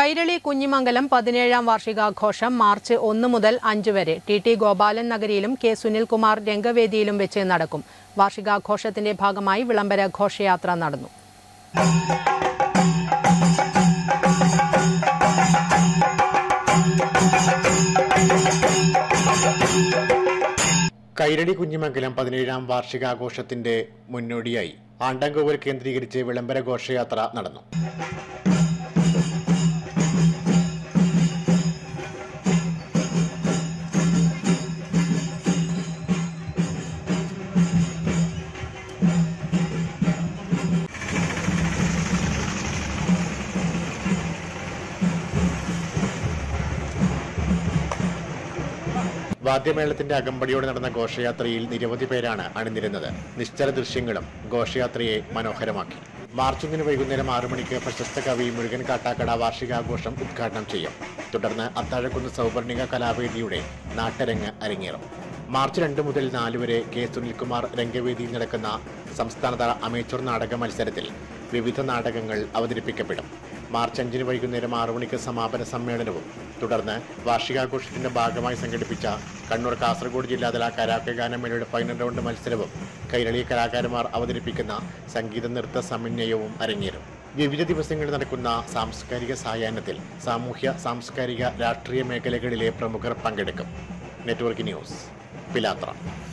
കൈരളി കുഞ്ഞിമംഗലം പതിനേഴാം വാർഷികാഘോഷം മാർച്ച് ഒന്ന് മുതൽ അഞ്ച് വരെ ടി ടി ഗോപാലൻ നഗരിയിലും കെ സുനിൽകുമാർ രംഗവേദിയിലും വെച്ച് നടക്കും വാർഷികാഘോഷത്തിന്റെ ഭാഗമായി വിളംബര ഘോഷയാത്ര നടന്നു കൈരളി കുഞ്ഞിമംഗലം പതിനേഴാം വാർഷികാഘോഷത്തിന്റെ മുന്നോടിയായി ആണ്ടങ്കോവൽ കേന്ദ്രീകരിച്ച് വിളംബര ഘോഷയാത്ര നടന്നു വാദ്യമേളത്തിന്റെ അകമ്പടിയോടെ നടന്ന ഘോഷയാത്രയിൽ നിരവധി പേരാണ് അണിനിരുന്നത് നിശ്ചല ദൃശ്യങ്ങളും ഘോഷയാത്രയെ മനോഹരമാക്കി മാർച്ച് ഒന്നിന് വൈകുന്നേരം ആറു മണിക്ക് പ്രശസ്ത കവി മുരുകൻ കാട്ടാക്കട വാർഷികാഘോഷം ഉദ്ഘാടനം ചെയ്യും തുടർന്ന് അത്താഴക്കുന്ന് സൗവർണിക കലാവേദിയുടെ നാട്ടരങ്ങ് അരങ്ങേറും മാർച്ച് രണ്ട് മുതൽ നാല് വരെ കെ സുനിൽകുമാർ രംഗവേദിയിൽ നടക്കുന്ന സംസ്ഥാനതല അമേച്ചർ നാടക മത്സരത്തിൽ വിവിധ നാടകങ്ങൾ അവതരിപ്പിക്കപ്പെടും മാർച്ച് അഞ്ചിന് വൈകുന്നേരം ആറു മണിക്ക് സമാപന സമ്മേളനവും തുടർന്ന് വാർഷികാഘോഷത്തിന്റെ ഭാഗമായി സംഘടിപ്പിച്ച കണ്ണൂർ കാസർഗോഡ് ജില്ലാതല കരാക്കെ ഗാനമേളയുടെ ഫൈനൽ റൗണ്ട് മത്സരവും കൈരളി കലാകാരന്മാർ അവതരിപ്പിക്കുന്ന സംഗീത നൃത്ത സമന്വയവും അരങ്ങേറും വിവിധ ദിവസങ്ങളിൽ നടക്കുന്ന സാംസ്കാരിക സായാഹ്നത്തിൽ സാമൂഹ്യ സാംസ്കാരിക രാഷ്ട്രീയ മേഖലകളിലെ പ്രമുഖർ പങ്കെടുക്കും നെറ്റ്വർക്ക് ന്യൂസ് പിലാത്ര